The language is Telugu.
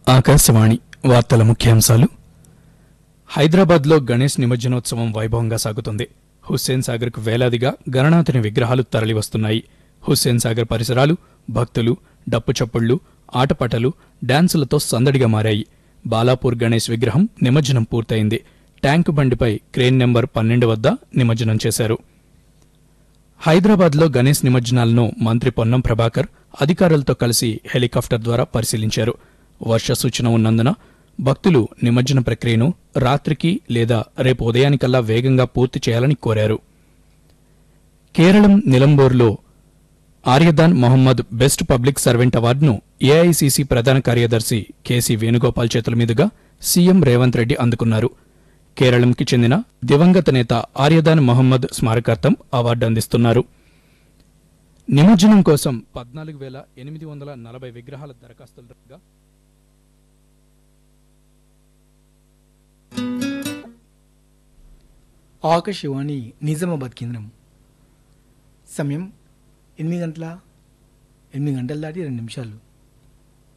ఆకాశవాణి వార్తల ముఖ్యాంశాలు హైదరాబాద్లో గణేష్ నిమజ్జనోత్సవం వైభవంగా సాగుతుంది హుస్సేన్ సాగర్కు వేలాదిగా గణనాథుని విగ్రహాలు తరలివస్తున్నాయి హుస్సేన్ సాగర్ పరిసరాలు భక్తులు డప్పు చప్పుళ్లు ఆటపాటలు డాన్సులతో సందడిగా మారాయి బాలాపూర్ గణేష్ విగ్రహం నిమజ్జనం పూర్తయింది ట్యాంకు బండిపై క్రేన్ నెంబర్ పన్నెండు వద్ద నిమజ్జనం చేశారు హైదరాబాద్లో గణేష్ నిమజ్జనాలను మంత్రి పొన్నం ప్రభాకర్ అధికారులతో కలిసి హెలికాప్టర్ ద్వారా పరిశీలించారు వర్ష సూచన ఉన్నందున భక్తులు నిమజ్జన ప్రక్రియను రాత్రికి లేదా రేపు ఉదయానికల్లా వేగంగా పూర్తి చేయాలని కోరారు కేరళం నిలంబోర్లో Aryadan Mohammed best public servant అవార్డును ఏఐసిసి ప్రధాన కార్యదర్శి కేసీ వేణుగోపాల్ చేతుల మీదుగా సీఎం రేవంత్ రెడ్డి అందుకున్నారు కేరళంకి చెందిన దివంగత నేత ఆర్యదాన్ మొహమ్మద్ స్మారకార్థం అవార్డు అందిస్తున్నారు నిమజ్జనం కోసం పద్నాలుగు వేల ఎనిమిది వందల నలభై విగ్రహాల దరఖాస్తులు రాగా ఆకాశవాణి నిజామాబాద్ కేంద్రం సమయం ఎనిమిది గంటల ఎనిమిది గంటల దాటి రెండు నిమిషాలు